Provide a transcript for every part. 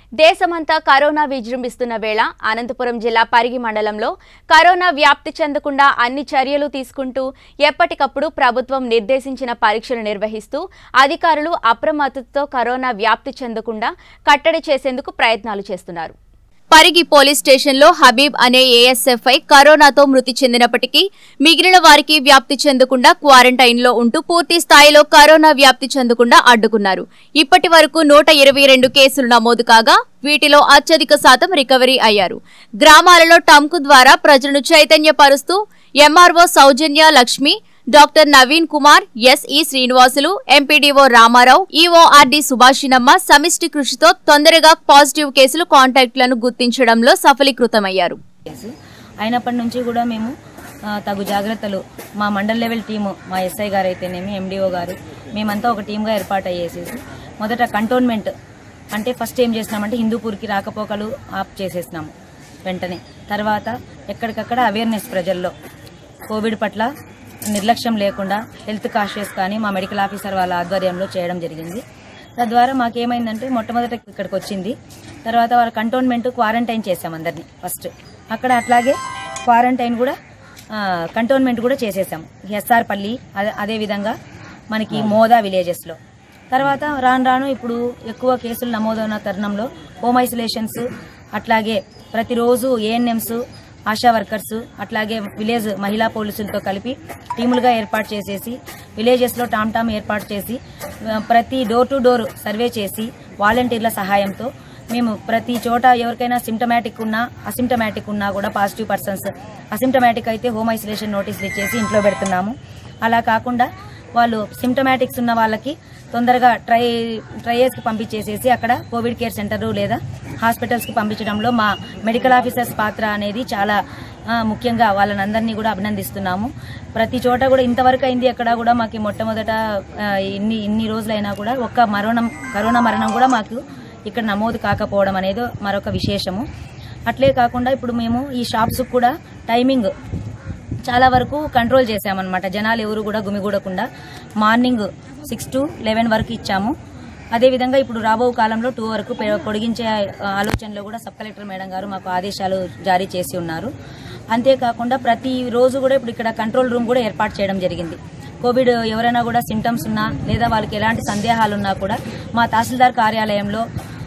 దేశమంతా కరోనా విజృంభిస్తున్న వేళ అనంతపురం జిల్లా పరిగి మండలంలో కరోనా వ్యాప్తి చెందకుండా అన్ని చర్యలు తీసుకుంటూ ఎప్పటికప్పుడు ప్రభుత్వం నిర్దేశించిన పరీక్షలు నిర్వహిస్తూ అధికారులు అప్రమత్తతో కరోనా వ్యాప్తి చెందకుండా కట్టడి చేసేందుకు ప్రయత్నాలు చేస్తున్నారు పరిగి పోలీస్ స్టేషన్లో హబీబ్ అనే ఏఎస్ఎఫ్ఐ కరోనాతో మృతి చెందినప్పటికీ మిగిలిన వారికి వ్యాప్తి చెందకుండా క్వారంటైన్లో ఉంటూ పూర్తి స్థాయిలో కరోనా వ్యాప్తి చెందకుండా అడ్డుకున్నారు ఇప్పటి వరకు నూట ఇరవై రెండు కేసులు నమోదు కాగా వీటిలో అత్యధిక శాతం రికవరీ అయ్యారు గ్రామాలలో టంకు ద్వారా ప్రజలను చైతన్యపరుస్తూ MRO Soujanya Lakshmi doctor Naveen Kumar SE Srinivasulu MPDO Ramarao EORD Subhashinamma సమిష్టి కృషితో తొందరగా పాజిటివ్ కేసులు కాంటాక్ట్లను గుర్తించడంలో సఫలీకృతమయ్యారు కేసు అయినప్పటి నుంచి కూడా మేము ఆ, తగు జాగ్రత్తలు మా మండల్ లెవెల్ టీము మా ఎస్ఐ గారు అయితేనేమి ఎండిఓ గారు మేమంతా ఒక టీమ్గా ఏర్పాటు అయ్యేసేసి మొదట కంటోన్మెంట్ అంటే ఫస్ట్ ఏం చేసినామంటే హిందూపూర్కి రాకపోకలు ఆప్ చేసేసినాము వెంటనే తర్వాత ఎక్కడికక్కడ అవేర్నెస్ ప్రజల్లో కోవిడ్ పట్ల నిర్లక్ష్యం లేకుండా హెల్త్ కాషియస్ కానీ మా మెడికల్ ఆఫీసర్ వాళ్ళ ఆధ్వర్యంలో చేయడం జరిగింది తద్వారా మాకేమైందంటే మొట్టమొదట ఇక్కడికి వచ్చింది తర్వాత వాళ్ళ కంటోన్మెంట్ క్వారంటైన్ చేసాం అందరినీ ఫస్ట్ అక్కడ అట్లాగే క్వారంటైన్ కూడా ఆ, కంటోన్మెంట్ కూడా చేసేసాం ఎస్ఆర్ పల్లి అదే అదేవిధంగా మనకి మోదా విలేజెస్లో తర్వాత రాను రాను ఇప్పుడు ఎక్కువ కేసులు నమోదైన తరుణంలో హోమ్ ఐసోలేషన్స్ అట్లాగే ప్రతిరోజు ఏఎన్ఎంస్ ఆశా వర్కర్స్ అట్లాగే విలేజ్ మహిళా పోలీసులతో కలిపి టీములుగా ఏర్పాటు చేసేసి విలేజెస్లో టామ్ టామ్ ఏర్పాటు చేసి ఆ, ప్రతి డోర్ టు డోర్ సర్వే చేసి వాలంటీర్ల సహాయంతో మేము ప్రతి చోట ఎవరికైనా సిమ్టమాటిక్ ఉన్నా అసిమ్టమాటిక్ ఉన్నా కూడా పాజిటివ్ పర్సన్స్ అసిమ్టమాటిక్ అయితే హోమ్ ఐసోలేషన్ నోటీసులు ఇచ్చేసి ఇంట్లో పెడుతున్నాము అలా కాకుండా వాళ్ళు సిమ్టమాటిక్స్ ఉన్న వాళ్ళకి తొందరగా ట్రై ట్రయల్స్కి పంపించేసేసి అక్కడ కోవిడ్ కేర్ సెంటర్ లేదా హాస్పిటల్స్కి పంపించడంలో మా మెడికల్ ఆఫీసర్స్ పాత్ర అనేది చాలా ఆ, ముఖ్యంగా వాళ్ళని అందరినీ కూడా అభినందిస్తున్నాము ప్రతి చోట కూడా ఇంతవరకు అయింది ఎక్కడ కూడా మాకు మొట్టమొదట ఆ, ఇన్ని ఇన్ని రోజులైనా కూడా ఒక్క మరణం కరోనా మరణం కూడా మాకు ఇక్కడ నమోదు కాకపోవడం అనేది మరొక విశేషము అట్లే కాకుండా ఇప్పుడు మేము ఈ షాప్స్ కూడా టైమింగ్ చాలా వరకు కంట్రోల్ చేశామన్నమాట జనాలు ఎవరు కూడా గుమిగూడకుండా మార్నింగ్ సిక్స్ టు లెవెన్ వరకు ఇచ్చాము అదేవిధంగా ఇప్పుడు రాబో కాలంలో టూ వరకు పె- పొడిగించే ఆ, ఆలోచనలో కూడా సబ్ కలెక్టర్ మేడం గారు మాకు ఆదేశాలు జారీ చేసి ఉన్నారు అంతేకాకుండా ప్రతి రోజు కూడా ఇప్పుడు ఇక్కడ కంట్రోల్ రూమ్ కూడా ఏర్పాటు చేయడం జరిగింది కోవిడ్ ఎవరైనా కూడా సిమ్టమ్స్ ఉన్నా లేదా వాళ్ళకి ఎలాంటి సందేహాలు ఉన్నా కూడా మా తహసీల్దార్ కార్యాలయంలో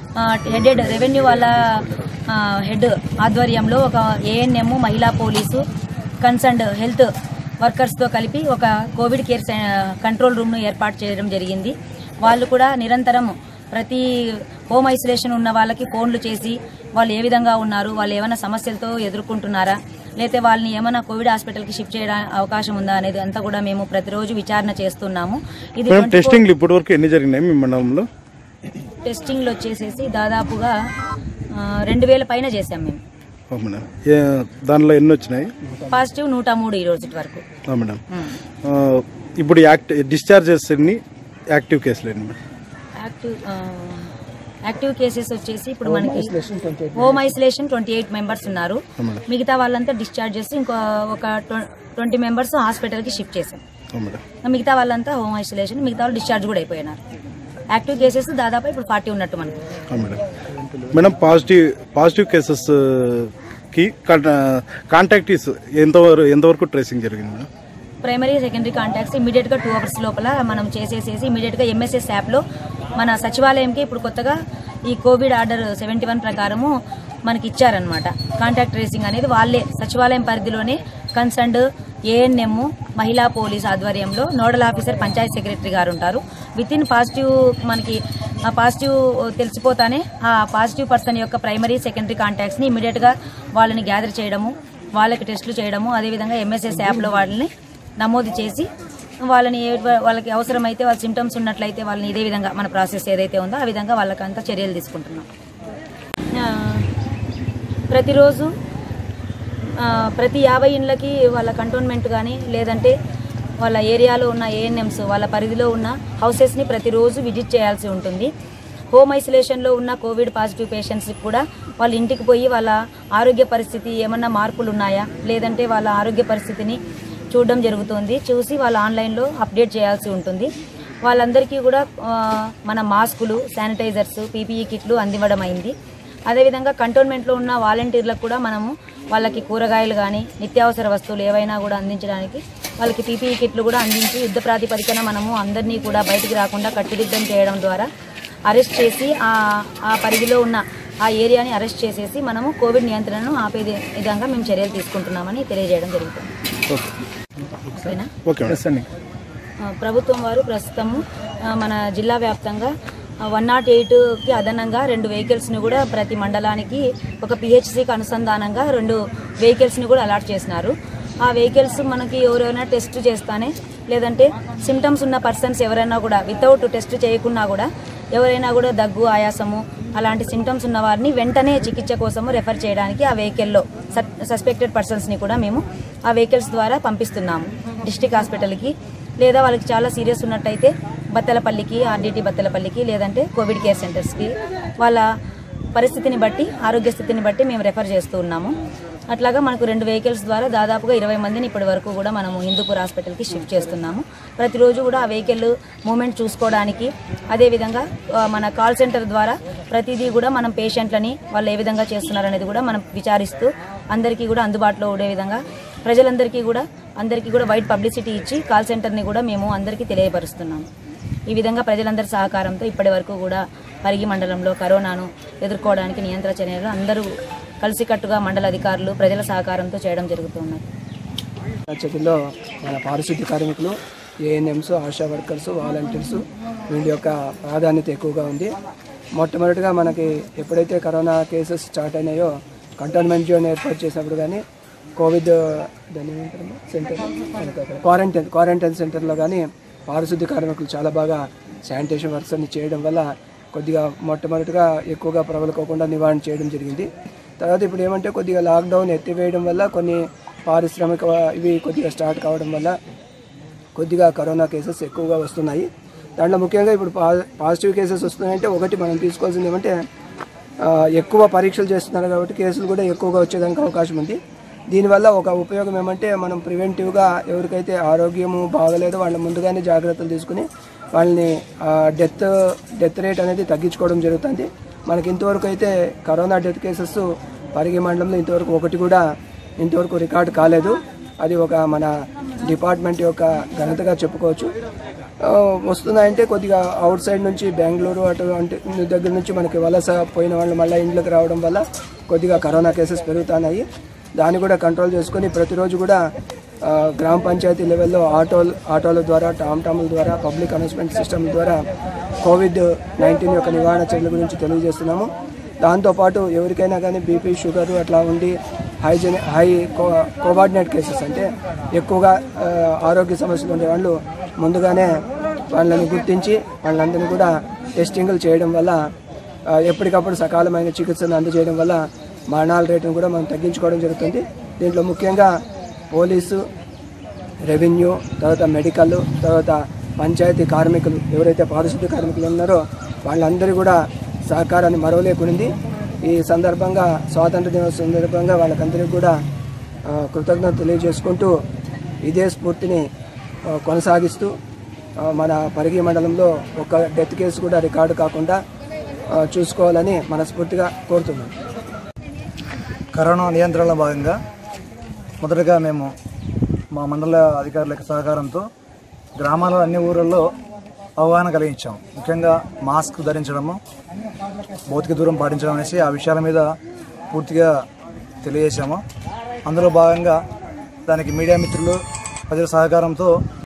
హెడెడ్ రెవెన్యూ వాళ్ళ ఆ, హెడ్ ఆధ్వర్యంలో ఒక ఏఎన్ఎం మహిళా పోలీసు కన్సర్న్డ్ హెల్త్ వర్కర్స్తో కలిపి ఒక కోవిడ్ కేర్ సె- కంట్రోల్ రూమ్ను ఏర్పాటు చేయడం జరిగింది వాళ్ళు కూడా నిరంతరం ప్రతి హోమ్ ఐసోలేషన్ ఉన్న వాళ్ళకి ఫోన్లు చేసి వాళ్ళు ఏ విధంగా ఉన్నారు వాళ్ళు ఏమైనా సమస్యలతో ఎదుర్కొంటున్నారా లేకపోతే వాళ్ళని ఏమైనా కోవిడ్ హాస్పిటల్కి షిఫ్ట్ చేయడానికి అవకాశం ఉందా అనేది అంతా కూడా మేము ప్రతిరోజు విచారణ చేస్తున్నాము ఇది మేడం 24 టెస్టింగ్లు ఇప్పటి వరకు ఎన్ని జరిగినాయి మీ మండలంలో టెస్టింగ్లు వచ్చేసేసి దాదాపుగా ఆ, రెండు వేల పైన చేశాం మేము ఓ మేడం ఏ- దానిలో ఎన్ని వచ్చినాయి పాజిటివ్ నూట మూడు ఈ రోజు వరకు ఆ మేడం ఉమ్. ఆ, ఇప్పుడు యాక్ట్ డిశ్చార్జెస్ ఎన్ని యాక్టివ్ కేసులు ఎన్ని మేడం యాక్టివ్ ఆ, యాక్టివ్ కేసెస్ వచ్చేసి ఇప్పుడు మనకి home isolation twenty eight members ఉన్నారు ఆ మేడం మిగతా వాళ్ళంతా డిశ్చార్జ్ చేసి ఇంకో ఒక ట్వంటీ మెంబర్స్ హాస్పిటల్కి షిఫ్ట్ చేశాం ఆ మేడం మిగతా వాళ్ళంతా హోమ్ ఐసోలేషన్ మిగతా వాళ్ళు డిశ్చార్జ్ కూడా అయిపోయినారు యాక్టివ్ కేసెస్ దాదాపు ఇప్పుడు ఫార్టీ ఉన్నట్టు మనకి ఆ madam madam positive positive cases కి కాంటాక్టీస్ ఎంతవరకు ఎంతవరకు ట్రేసింగ్ జరిగింది madam primary secondary contacts immediate గా టూ అవర్స్ లోపల మనం చేసేసేసి ఇమీడియట్ గా ఎంఎస్ఎస్ యాప్ లో మన సచివాలయంకి ఇప్పుడు కొత్తగా ఈ కోవిడ్ ఆర్డర్ సెవెంటీ వన్ ప్రకారము మనకి ఇచ్చారనమాట కాంటాక్ట్ ట్రేసింగ్ అనేది వాళ్ళే సచివాలయం పరిధిలోనే కన్సర్న్డ్ ఏఎన్ఎం మహిళా పోలీస్ ఆధ్వర్యంలో నోడల్ ఆఫీసర్ పంచాయత్ సెక్రటరీ గారు ఉంటారు విత్ ఇన్ పాజిటివ్ మనకి ఆ పాజిటివ్ తెలిసిపోతానే ఆ పాజిటివ్ పర్సన్ యొక్క ప్రైమరీ సెకండరీ కాంటాక్ట్స్ని ఇమీడియట్గా వాళ్ళని గ్యాదర్ చేయడము వాళ్ళకి టెస్టులు చేయడము అదేవిధంగా ఎంఎస్ఎస్ యాప్లో వాళ్ళని నమోదు చేసి వాళ్ళని ఏ- వాళ్ళకి అవసరమైతే వాళ్ళ సిమ్టమ్స్ ఉన్నట్లయితే వాళ్ళని ఇదే విధంగా మన ప్రాసెస్ ఏదైతే ఉందో ఆ విధంగా వాళ్ళకంతా చర్యలు తీసుకుంటున్నాం ఆ, ప్రతిరోజు ఆ, ప్రతి యాభై ఇండ్లకి వాళ్ళ కంటోన్మెంట్ కానీ లేదంటే వాళ్ళ ఏరియాలో ఉన్న ఏఎన్ఎంస్ వాళ్ళ పరిధిలో ఉన్న హౌసెస్ని ప్రతిరోజు విజిట్ చేయాల్సి ఉంటుంది హోమ్ ఐసోలేషన్లో ఉన్న కోవిడ్ పాజిటివ్ పేషెంట్స్కి కూడా వాళ్ళ ఇంటికి పోయి వాళ్ళ ఆరోగ్య పరిస్థితి ఏమన్నా మార్పులు ఉన్నాయా లేదంటే వాళ్ళ ఆరోగ్య పరిస్థితిని చూడడం జరుగుతుంది చూసి వాళ్ళు ఆన్లైన్లో అప్డేట్ చేయాల్సి ఉంటుంది వాళ్ళందరికీ కూడా ఆ, మన మాస్కులు శానిటైజర్స్ పీపీఈ కిట్లు అందివ్వడం అయింది అదేవిధంగా కంటోన్మెంట్లో ఉన్న వాలంటీర్లకు కూడా మనము వాళ్ళకి కూరగాయలు కానీ నిత్యావసర వస్తువులు ఏవైనా కూడా అందించడానికి వాళ్ళకి పీపీఈ కిట్లు కూడా అందించి యుద్ధ ప్రాతిపదికన మనము అందరినీ కూడా బయటికి రాకుండా కట్టుదిద్దం చేయడం ద్వారా అరెస్ట్ చేసి ఆ ఆ పరిధిలో ఉన్న ఆ ఏరియాని అరెస్ట్ చేసేసి మనము కోవిడ్ నియంత్రణను ఆపే విధంగా మేము చర్యలు తీసుకుంటున్నామని తెలియజేయడం జరుగుతుంది ఓకే ఓకేనా ఓకే మేడం ఆ, ప్రభుత్వం వారు ప్రస్తుతము ఆ, మన జిల్లా వ్యాప్తంగా వన్ నాట్ ఎయిట్కి అదనంగా రెండు వెహికల్స్ని కూడా ప్రతి మండలానికి ఒక పిహెచ్సికి అనుసంధానంగా రెండు వెహికల్స్ని కూడా అలాట్ చేసినారు ఆ వెహికల్స్ మనకి ఎవరైనా టెస్ట్ చేస్తానే లేదంటే సిమ్టమ్స్ ఉన్న పర్సన్స్ ఎవరైనా కూడా వితౌట్ టెస్ట్ చేయకున్నా కూడా ఎవరైనా కూడా దగ్గు ఆయాసము అలాంటి సిమ్టమ్స్ ఉన్న వారిని వెంటనే చికిత్స కోసము రెఫర్ చేయడానికి ఆ వెహికల్లో సస్పెక్టెడ్ పర్సన్స్ని కూడా మేము ఆ వెహికల్స్ ద్వారా పంపిస్తున్నాము డిస్టిక్ హాస్పిటల్కి లేదా వాళ్ళకి చాలా సీరియస్ ఉన్నట్టయితే బత్తలపల్లికి ఆర్డీటీ బత్తలపల్లికి లేదంటే కోవిడ్ కేర్ సెంటర్స్కి వాళ్ళ పరిస్థితిని బట్టి ఆరోగ్య స్థితిని బట్టి మేము రెఫర్ చేస్తూ ఉన్నాము అట్లాగా మనకు రెండు వెహికల్స్ ద్వారా దాదాపుగా ఇరవై మందిని ఇప్పటి వరకు కూడా మనము హిందూపూర్ హాస్పిటల్కి షిఫ్ట్ చేస్తున్నాము ప్రతిరోజు కూడా ఆ వెహికల్ మూమెంట్ చూసుకోవడానికి అదేవిధంగా ఆ, మన కాల్ సెంటర్ ద్వారా ప్రతిదీ కూడా మనం పేషెంట్లని వాళ్ళు ఏ విధంగా చేస్తున్నారు అనేది కూడా మనం విచారిస్తూ అందరికీ కూడా అందుబాటులో ఉండే విధంగా ప్రజలందరికీ కూడా అందరికీ కూడా వైడ్ పబ్లిసిటీ ఇచ్చి కాల్ సెంటర్ని కూడా మేము అందరికీ తెలియపరుస్తున్నాము ఈ విధంగా ప్రజలందరి సహకారంతో ఇప్పటి వరకు కూడా పరిగి మండలంలో కరోనాను ఎదుర్కోవడానికి నియంత్రణ చర్యలు అందరూ కలిసికట్టుగా మండల అధికారులు ప్రజల సహకారంతో చేయడం జరుగుతున్నది చర్యలో మన పారిశుద్ధ్య కార్మికులు ఏఎన్ఎంస్ ఆశా వర్కర్స్ వాలంటీర్స్ వీళ్ళ యొక్క ప్రాధాన్యత ఎక్కువగా ఉంది మొట్టమొదటిగా మనకి ఎప్పుడైతే కరోనా కేసెస్ స్టార్ట్ అయినాయో కంటోన్మెంట్ జోన్ ఏర్పాటు చేసినప్పుడు కానీ కోవిడ్ దాని ఏమంటారమ్మా? సెంటర్ క్వారంటైన్ క్వారంటైన్ సెంటర్లో కానీ పారిశుద్ధ్య కార్మికులు చాలా బాగా శానిటేషన్ వర్క్స్ అన్ని చేయడం వల్ల కొద్దిగా మొట్టమొదటిగా ఎక్కువగా ప్రబలకోకుండా నివారణ చేయడం జరిగింది తర్వాత ఇప్పుడు ఏమంటే కొద్దిగా లాక్డౌన్ ఎత్తివేయడం వల్ల కొన్ని పారిశ్రామిక ఇవి కొద్దిగా స్టార్ట్ కావడం వల్ల కొద్దిగా కరోనా కేసెస్ ఎక్కువగా వస్తున్నాయి దాంట్లో ముఖ్యంగా ఇప్పుడు పా పాజిటివ్ కేసెస్ వస్తున్నాయంటే ఒకటి మనం తీసుకోవాల్సింది ఏమంటే ఆ, ఎక్కువ పరీక్షలు చేస్తున్నారు కాబట్టి కేసులు కూడా ఎక్కువగా వచ్చేదానికి అవకాశం ఉంది దీనివల్ల ఒక ఉపయోగం ఏమంటే మనం ప్రివెంటివ్గా ఎవరికైతే ఆరోగ్యము బాగలేదో వాళ్ళ ముందుగానే జాగ్రత్తలు తీసుకుని వాళ్ళని డెత్ డెత్ రేట్ అనేది తగ్గించుకోవడం జరుగుతుంది మనకి ఇంతవరకు అయితే కరోనా డెత్ కేసెస్ పరిగి మండలంలో ఇంతవరకు ఒకటి కూడా ఇంతవరకు రికార్డు కాలేదు అది ఒక మన డిపార్ట్మెంట్ యొక్క ఘనతగా చెప్పుకోవచ్చు ఆ, వస్తున్నాయంటే కొద్దిగా అవుట్ సైడ్ నుంచి బెంగళూరు అటువంటి దగ్గర నుంచి మనకి వలస పోయిన వాళ్ళు మళ్ళీ ఇంట్లోకి రావడం వల్ల కొద్దిగా కరోనా కేసెస్ పెరుగుతున్నాయి దాన్ని కూడా కంట్రోల్ చేసుకొని ప్రతిరోజు కూడా ఆ, గ్రామ పంచాయతీ లెవెల్లో ఆటోలు ఆటోల ద్వారా టామ్ టాముల ద్వారా పబ్లిక్ అనౌన్స్మెంట్ సిస్టమ్ ద్వారా కోవిడ్ నైన్టీన్ యొక్క నివారణ చర్యల గురించి తెలియజేస్తున్నాము దాంతోపాటు ఎవరికైనా కానీ బీపీ షుగర్ అట్లా ఉండి హైజీన్ హై కో కోఆర్డినేట్ కేసెస్ అంటే ఎక్కువగా ఆ, ఆరోగ్య సమస్యలు ఉండే వాళ్ళు ముందుగానే వాళ్ళని గుర్తించి వాళ్ళందరినీ కూడా టెస్టింగ్లు చేయడం వల్ల ఆ, ఎప్పటికప్పుడు సకాలమైన చికిత్సను అందజేయడం వల్ల మరణాల రేటును కూడా మనం తగ్గించుకోవడం జరుగుతుంది దీంట్లో ముఖ్యంగా పోలీసు రెవెన్యూ తర్వాత మెడికల్ తర్వాత పంచాయతీ కార్మికులు ఎవరైతే పారిశుద్ధ్య కార్మికులు ఉన్నారో వాళ్ళందరూ కూడా సహకారాన్ని మరవలేకునింది ఈ సందర్భంగా స్వాతంత్ర దినోత్సవం సందర్భంగా వాళ్ళకందరికీ కూడా ఆ, కృతజ్ఞత తెలియజేసుకుంటూ ఇదే స్ఫూర్తిని ఆ, కొనసాగిస్తూ ఆ, మన పరిగి మండలంలో ఒక డెత్ కేసు కూడా రికార్డు కాకుండా ఆ, చూసుకోవాలని మనస్ఫూర్తిగా కోరుతున్నాను కరోనా నియంత్రణలో భాగంగా మొదటగా మేము మా మండల అధికారుల యొక్క సహకారంతో గ్రామాల అన్ని ఊళ్ళల్లో అవగాహన కలిగించాం ముఖ్యంగా మాస్క్ ధరించడము భౌతిక దూరం పాటించడం అనేసి ఆ విషయాల మీద పూర్తిగా తెలియజేశాము అందులో భాగంగా దానికి మీడియా మిత్రులు ప్రజల సహకారంతో